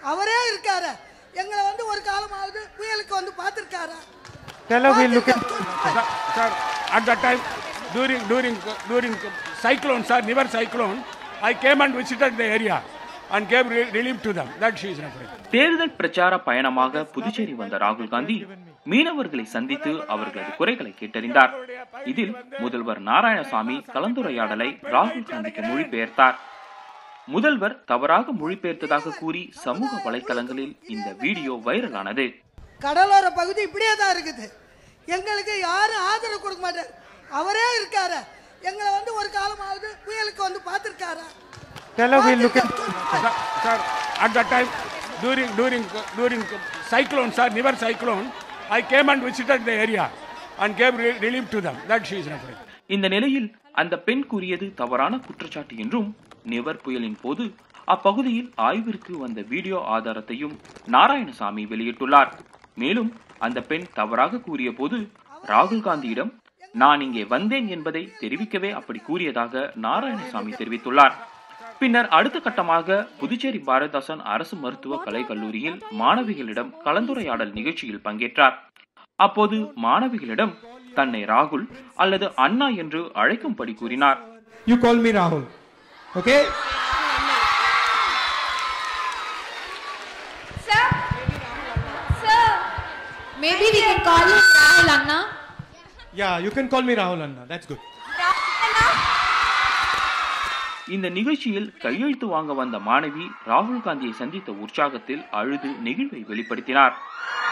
அவரே இருக்காரு எங்களை வந்து ஒரு காலமாவது புயலுக்கு வந்து பார்த்துருக்காரா Hello, we'll look at. Sir, sir, at that time, during during during cyclone, sir, Nivar cyclone, I came and visited the area and gave re- relief to them. That she is referring. தேர்தல் பிரச்சார பயணமாக புதுச்சேரி வந்த ராகுல் காந்தி மீனவர்களை சந்தித்து அவர்களது குறைகளை கேட்டறிந்தார் இதில் முதல்வர் நாராயணசாமி கலந்துரையாடலை ராகுல் காந்திக்கு மொழிபெயர்த்தார் முதல்வர் தவறாக மொழிபெயர்த்ததாக கூறி சமூக வலைதளங்களில் இந்த வீடியோ வைரலானது கடலோர பகுதி இப்படியே தான் இருக்குது எங்களுக்கு யாரும் ஆதரவு கொடுக்க மாட்டார் அவரே இருக்காரு எங்களை வந்து ஒரு காலமாவது புயலுக்கு வந்து பார்த்துருக்காரா Hello, we'll look at. Sir, sir, at that time, during during during cyclone, sir, Nivar cyclone, I came and visited the area and gave re- relief to them. That she is referring. இந்த நிலையில் அந்த பெண் கூறியது தவறான குற்றச்சாட்டு என்றும் நிவர் புயலின் போது அப்பகுதியில் ஆய்விற்கு வந்த வீடியோ ஆதாரத்தையும் நாராயணசாமி வெளியிட்டுள்ளார் மேலும் அந்த பெண் தவறாக கூறிய போது ராகுல் காந்தியிடம் நான் இங்கே வந்தேன் என்பதை தெரிவிக்கவே அப்படி கூறியதாக நாராயணசாமி தெரிவித்துள்ளார் பின்னர் அடுத்த கட்டமாக புதுச்சேரி பாரதிதாசன் அரசு மருத்துவ கலை கல்லூரியில் மாணவிகளிடம் கலந்துரையாடல் நிகழ்ச்சியில் பங்கேற்றார் அப்போது மாணவிகளிடம் தன்னை ராகுல் அல்லது அண்ணா என்று அழைக்கும்படி கூறினார் You call me Rahul. Okay? Sir? Sir? Maybe we can call him Rahul Anna. Yeah, you can call me Rahul Anna. That's good. இந்த நிகழ்ச்சியில் கையெழுத்து வாங்க வந்த மாணவி ராகுல் காந்தியை சந்தித்த உற்சாகத்தில் அழுது நெகிழ்வை வெளிப்படுத்தினார்